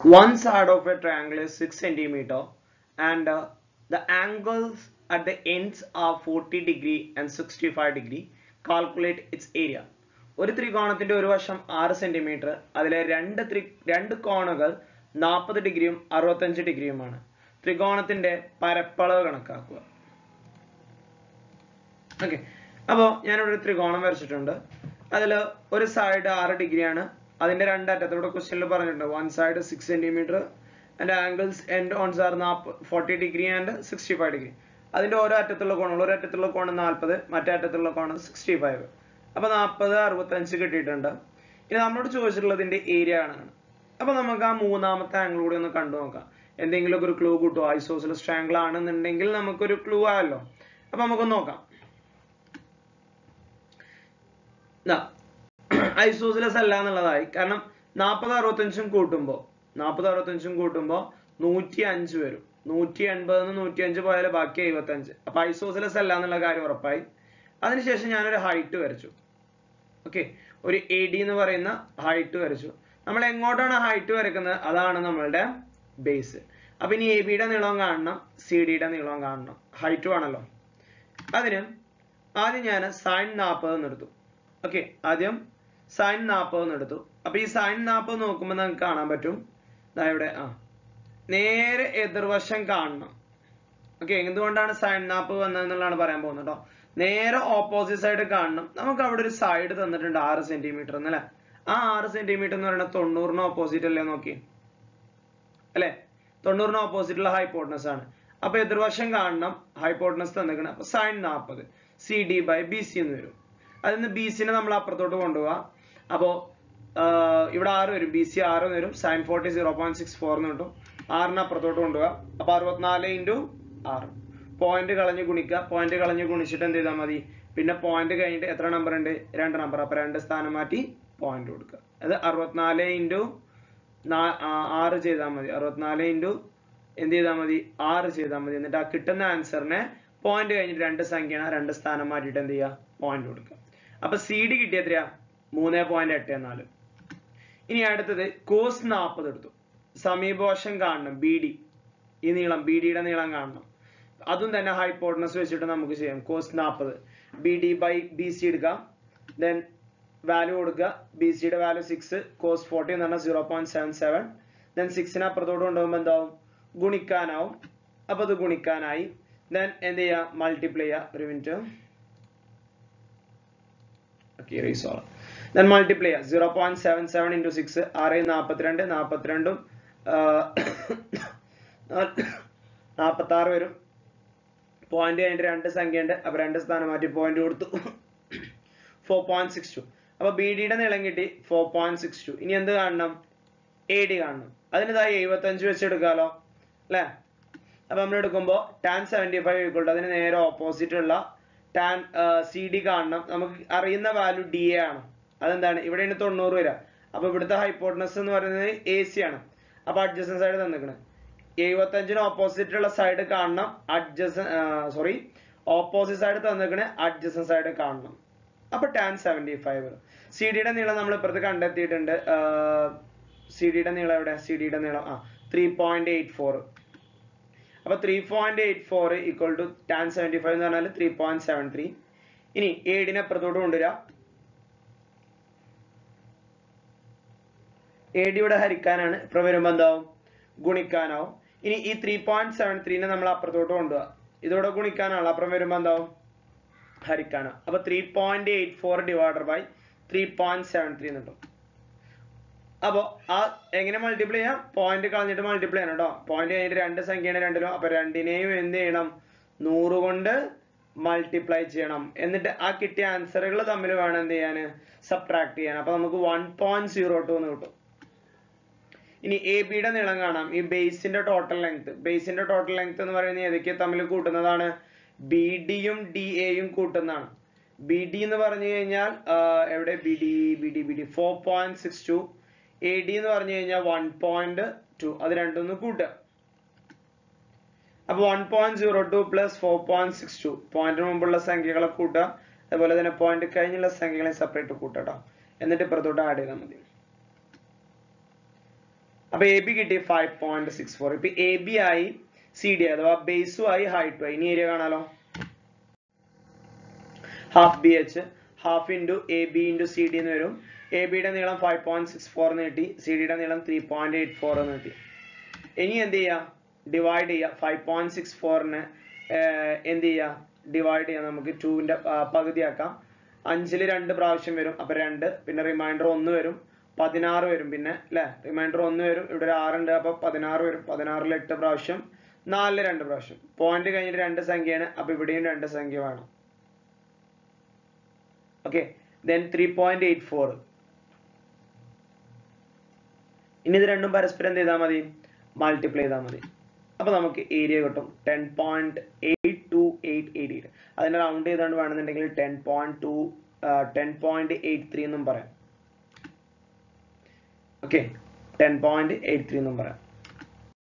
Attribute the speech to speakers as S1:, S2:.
S1: one side of a triangle is 6 centimeter and uh, the angles at the ends are 40 degree and 65 degree calculate its area ഒരു ത്രികോണത്തിന്റെ ഒരു വശം ആറ് centimetre അതിലെ രണ്ട് ത്രി രണ്ട് കോണുകൾ നാൽപ്പത് ഡിഗ്രിയും അറുപത്തഞ്ച് ഡിഗ്രിയുമാണ് ത്രികോണത്തിന്റെ പരപ്പളവ് കണക്കാക്കുക ഓക്കെ അപ്പോൾ ഞാനിവിടെ ഒരു ത്രികോണം വരച്ചിട്ടുണ്ട് അതിൽ ഒരു സൈഡ് ആറ് ഡിഗ്രിയാണ് അതിന്റെ രണ്ടറ്റത്ത് ഇവിടെ ക്വസ്റ്റ്യനിൽ പറഞ്ഞിട്ടുണ്ട് one side six centimetre and angles end ones are forty degree and sixty five degree അതിന്റെ ഓരോ അറ്റത്തുള്ള കോണുകൾ ഒരു അറ്റത്തുള്ള കോണ് നാൽപ്പത് മറ്റേ അറ്റത്തുള്ള കോണ് സിക്സ്റ്റി ഫൈവ് അപ്പൊ നാൽപ്പത് അറുപത്തഞ്ച് കിട്ടിയിട്ടുണ്ട് ഇനി നമ്മളോട് ചോദിച്ചിട്ടുള്ളതിന്റെ ഏരിയ കാണാനാണ് അപ്പൊ നമുക്ക് ആ മൂന്നാമത്തെ ആംഗിൾ കൂടി ഒന്ന് കണ്ടു നോക്കാം എന്തെങ്കിലും ഒരു ക്ലൂ കിട്ടുമോ ഐസോസിലസ് ട്രയാങ്കിൾ ആണെന്നുണ്ടെങ്കിൽ നമുക്കൊരു ക്ലൂ ആയല്ലോ അപ്പൊ നമുക്കൊന്ന് നോക്കാം ഐസോസിലസ് അല്ല എന്നുള്ളതായി കാരണം നാൽപ്പത് അറുപത്തഞ്ചും കൂട്ടുമ്പോ നാൽപ്പത് അറുപത്തഞ്ചും കൂട്ടുമ്പോ നൂറ്റി അഞ്ച് വരും നൂറ്റി എൺപത് നിന്ന് നൂറ്റി അഞ്ച് പോയാൽ ബാക്കി എഴുപത്തി അഞ്ച് അപ്പൊ ഐസോസിലസ് അല്ല എന്നുള്ള കാര്യം ഉറപ്പായി അതിനുശേഷം ഞാനൊരു ഹൈറ്റ് വരച്ചു ഓക്കെ ഒരു എ ഡി എന്ന് പറയുന്ന ഹൈറ്റ് വരച്ചു നമ്മൾ എങ്ങോട്ടാണ് ഹൈറ്റ് വരക്കുന്നത് അതാണ് നമ്മളുടെ ബേസ് അപ്പൊ ഇനി എ ബിയുടെ നീളം കാണണം സി ഡിയുടെ നീളം കാണണം ഹൈറ്റ് വേണമല്ലോ അതിന് ആദ്യം ഞാൻ സൈൻ നാൽപ്പത് എന്ന് എടുത്തു ഓക്കെ ആദ്യം സൈൻ നാൽപ്പത് എന്ന് എടുത്തു അപ്പൊ ഈ സൈൻ നാൽപ്പത് നോക്കുമ്പോൾ നമുക്ക് കാണാൻ പറ്റും ദാ ഇവിടെ ആ നേരെ എതിർവശം കാണണം ഓക്കെ എന്തുകൊണ്ടാണ് സൈൻ നാൽപ്പത് വന്നതെന്നുള്ളതാണ് പറയാൻ പോകുന്നത് കേട്ടോ നേരെ ഓപ്പോസിറ്റ് സൈഡ് കാണണം നമുക്ക് അവിടെ ഒരു സൈഡ് തന്നിട്ടുണ്ട് ആറ് സെന്റിമീറ്റർ എന്നല്ലേ ആ ആറ് സെന്റിമീറ്റർ എന്ന് പറയുന്നത് തൊണ്ണൂറിന് ഓപ്പോസിറ്റ് അല്ലേ നോക്കി അല്ലെ തൊണ്ണൂറിന് ഓപ്പോസിറ്റ് ഉള്ള ഹൈപ്പോട്ടനസ് ആണ് അപ്പൊ എതിർവശം കാണണം ഹൈപ്പോട്ടനസ് തന്നിരിക്കണം അപ്പൊ സൈൻ നാൽപ്പത് C D by B C എന്ന് വരും അതിൽ നിന്ന് ബി സിനെ നമ്മൾ അപ്പുറത്തോട്ട് കൊണ്ടുപോവാം അപ്പോ ഇവിടെ ആറ് വരും ബി സി ആറ് വരും sine forty zero point six four എന്ന് കിട്ടും ആറിന് അപ്പുറത്തോട്ട് കൊണ്ടുപോകാം അപ്പൊ അറുപത്തിനാല് ഇൻറ്റു ആറ് പോയിന്റ് കളഞ്ഞ് ഗുണിക്കുക പോയിന്റ് കളഞ്ഞ് ഗുണിച്ചിട്ട് എന്ത് ചെയ്താൽ മതി പിന്നെ പോയിന്റ് കഴിഞ്ഞിട്ട് എത്ര നമ്പർ ഉണ്ട് രണ്ട് നമ്പർ അപ്പൊ രണ്ട് സ്ഥാനം മാറ്റി പോയിന്റ് കൊടുക്കുക അത് അറുപത്തിനാല് ഇൻറ്റു ആറ് ചെയ്താൽ മതി അറുപത്തിനാല് ഇൻറ്റു എന്ത് ചെയ്താൽ മതി ആറ് ചെയ്താൽ മതി എന്നിട്ട് ആ കിട്ടുന്ന ആൻസറിനെ പോയിന്റ് കഴിഞ്ഞിട്ട് രണ്ട് സംഖ്യയാണ് രണ്ട് സ്ഥാനം മാറ്റിയിട്ട് എന്ത് ചെയ്യുക പോയിന്റ് കൊടുക്കുക അപ്പൊ സി ഡി കിട്ടിയ എത്രയാ മൂന്ന് പോയിന്റ് എട്ട് നാല് ഇനി അടുത്തത് കോസ് നാൽപ്പത് എടുത്തു സമീപവശം കാണണം ബി ഡി ഈ നീളം ബി ഡിയുടെ നീളം കാണണം അതും തന്നെ ഹൈപ്പോട്ടനസ് വെച്ചിട്ട് നമുക്ക് ചെയ്യാം കോസ് നാൽപ്പത് B D by B C എടുക്കാം ദെൻ വാല്യൂ കൊടുക്കുക ബി സിയുടെ വാല്യൂ സിക്സ് കോസ് ഫോർട്ടി എന്ന് പറഞ്ഞാൽ zero point seven seven then സിക്സിന് അപ്പുറത്തോട്ട് കൊണ്ടുപോകുമ്പോൾ എന്താവും ഗുണിക്കാനാവും അപ്പൊ അത് ഗുണിക്കാനായി ദെൻ എന്ത് ചെയ്യുക മൾട്ടിപ്ലൈ ചെയ്യുക ഒരു മിനിറ്റ് ഓക്കെ റീസോള് ദെൻ മൾട്ടിപ്ലൈ ചെയ്യുക zero point seven seven into six ആറ് നാൽപ്പത്തിരണ്ട് നാൽപ്പത്തിരണ്ടും നാൽപ്പത്തി ആറ് വരും പോയിന്റ് കഴിഞ്ഞിട്ട് രണ്ട് സംഖ്യ ഉണ്ട് അപ്പൊ രണ്ട് സ്ഥാനം മാറ്റി പോയിന്റ് കൊടുത്തു ഫോർ പോയിന്റ് സിക്സ് ടു അപ്പൊ ബി ഡിയുടെ നീളം കിട്ടി ഫോർ പോയിന്റ് സിക്സ് ടു ഇനി എന്ത് കാണണം എ ഡി കാണണം അതിന് ഇതായി എഴുപത്തഞ്ച് വെച്ച് എടുക്കാലോ അല്ലെ അപ്പൊ നമ്മൾ എടുക്കുമ്പോ ടാൻ സെവന്റി ഫൈവ് ഈക്വൾ അതിന് നേരെ ഓപ്പോസിറ്റ് ഉള്ള ടാൻ സി ഡി കാണണം നമുക്ക് അറിയുന്ന വാല്യൂ ഡി എ ആണ് അതെന്താണ് ഇവിടെയാണ് തൊണ്ണൂറ് വരിക അപ്പൊ ഇവിടുത്തെ ഹൈപ്പോട്ടനസ് എന്ന് പറയുന്നത് എ സി ആണ് അപ്പൊ അഡ്ജസ്റ്റൻ സൈഡ് തന്നിക്കണ് എഴുപത്തഞ്ചിന് ഓപ്പോസിറ്റ് ഉള്ള സൈഡ് കാണണം അഡ്ജസ്റ്റൻ സോറി ഓപ്പോസിറ്റ് സൈഡ് തന്നിക്കണ് അഡ്ജസ്റ്റൻ സൈഡ് കാണണം അപ്പൊ ടാൻ സെവന്റി ഫൈവ് സി ഡിയുടെ നീളം നമ്മൾ ഇപ്പുറത്ത് കണ്ടെത്തിയിട്ടുണ്ട് സി ഡിയുടെ നീളം എവിടെ സി ഡിയുടെ നീളം ആ ത്രീ പോയിന്റ് എയ്റ്റ് ഫോർ അപ്പൊ three point eight four equal to tan seventy five എന്ന് പറഞ്ഞാൽ ത്രീ പോയിന്റ് സെവൻ ത്രീ ഇനി ഏടിനെ അപ്പുറത്തോട്ട് കൊണ്ടുവരാം എ ഡിയുടെ ഹരിക്കാനാണ് ഇപ്പൊ വരുമ്പോ എന്താവും ഗുണിക്കാനാവും ഇനി ഈ ത്രീ പോയിന്റ് സെവൻ ത്രീനെ നമ്മൾ അപ്പുറത്തോട്ട് കൊണ്ടുപോകാം ഇതോടെ ഗുണിക്കാനാണല്ലോ അപ്പുറം വരുമ്പോ എന്താവും ഹരിക്കാനോ അപ്പൊ three point eight four divider by three point seven three കിട്ടും അപ്പൊ ആ എങ്ങനെ മൾട്ടിപ്ലൈ ചെയ്യാം പോയിന്റ് കളഞ്ഞിട്ട് മൾട്ടിപ്ലൈ ചെയ്യണം കേട്ടോ പോയിന്റ് കഴിഞ്ഞിട്ട് രണ്ട് സംഖ്യയാണ് രണ്ടിലും അപ്പൊ രണ്ടിനെയും എന്ത് ചെയ്യണം നൂറ് കൊണ്ട് മൾട്ടിപ്ലൈ ചെയ്യണം എന്നിട്ട് ആ കിട്ടിയ ആൻസറുകൾ തമ്മിൽ വേണം എന്ത് ചെയ്യാൻ സബ്ട്രാക്ട് ചെയ്യാൻ അപ്പൊ നമുക്ക് വൺ പോയിന്റ് സീറോ ടു എന്ന് കിട്ടും ഇനി എ ബിയുടെ നീളം കാണാം ഈ ബേസിന്റെ ടോട്ടൽ ലെങ്ത് ബേസിന്റെ ടോട്ടൽ ലെങ്ത് എന്ന് പറയുന്നത് ഏതൊക്കെ തമ്മിൽ കൂട്ടുന്നതാണ് ബി ഡിയും ഡി എയും കൂട്ടുന്നതാണ് ബി ഡി എന്ന് പറഞ്ഞു കഴിഞ്ഞാൽ എവിടെ B D B D B D four point six two A D എന്ന് പറഞ്ഞു കഴിഞ്ഞാൽ വൺ പോയിന്റ് ടു അത് രണ്ടൊന്ന് കൂട്ടുക അപ്പൊ one point zero two plus four point six two പോയിന്റിന് മുമ്പുള്ള സംഖ്യകളെ കൂട്ടുക അതുപോലെ തന്നെ പോയിന്റ് കഴിഞ്ഞുള്ള സംഖ്യകളെ സെപ്പറേറ്റ് കൂട്ടുക കേട്ടോ എന്നിട്ട് ഇപ്പുറത്തോട്ട് ആഡ് ചെയ്താൽ മതി അപ്പൊ എ ബി കിട്ടി ഫൈവ് പോയിന്റ് സിക്സ് ഫോർ ഇപ്പൊ എ ബി ആയി സി ഡി അഥവാ ബേസും ആയി ഹൈറ്റും ആയി ഇനി ഏരിയ കാണാലോ half B H half into A B into C D എന്ന് വരും എ ബിയുടെ നീളം ഫൈവ് പോയിന്റ് സിക്സ് ഫോർ എന്ന് കിട്ടി സി ഡിയുടെ നീളം ത്രീ പോയിന്റ് എയ്റ്റ് ഫോർ എന്ന് കിട്ടി ഇനി എന്ത് ചെയ്യാം ഡിവൈഡ് ചെയ്യുക ഫൈവ് പോയിന്റ് സിക്സ് ഫോറിന് എന്ത് ചെയ്യുക ഡിവൈഡ് ചെയ്യാം നമുക്ക് ടൂവിന്റെ പകുതിയാക്കാം അഞ്ചില് രണ്ട് പ്രാവശ്യം വരും അപ്പൊ രണ്ട് പിന്നെ റിമൈൻഡർ ഒന്ന് വരും പതിനാറ് വരും പിന്നെ അല്ലെ റിമൈൻഡർ ഒന്ന് വരും ഇവിടെ ഒരു ആറുണ്ട് അപ്പൊ പതിനാറ് വരും പതിനാറിൽ എട്ട് പ്രാവശ്യം നാലില് രണ്ട് പ്രാവശ്യം പോയിന്റ് കഴിഞ്ഞിട്ട് രണ്ട് സംഖ്യയാണ് അപ്പൊ ഇവിടെയും രണ്ട് സംഖ്യ വേണം okay then three point eight four ഇനി ഇത് രണ്ടും പരസ്പരം എന്ത് ചെയ്താൽ മതി മൾട്ടിപ്ലൈ ചെയ്താൽ മതി അപ്പൊ നമുക്ക് ഏരിയ കിട്ടും ten point eight two eight eight eight അതിനെ റൗണ്ട് ചെയ്തുകൊണ്ട് വേണമെന്നുണ്ടെങ്കിൽ ten point two ten point eight three എന്നും പറയാം okay ten point eight three എന്നും പറയാം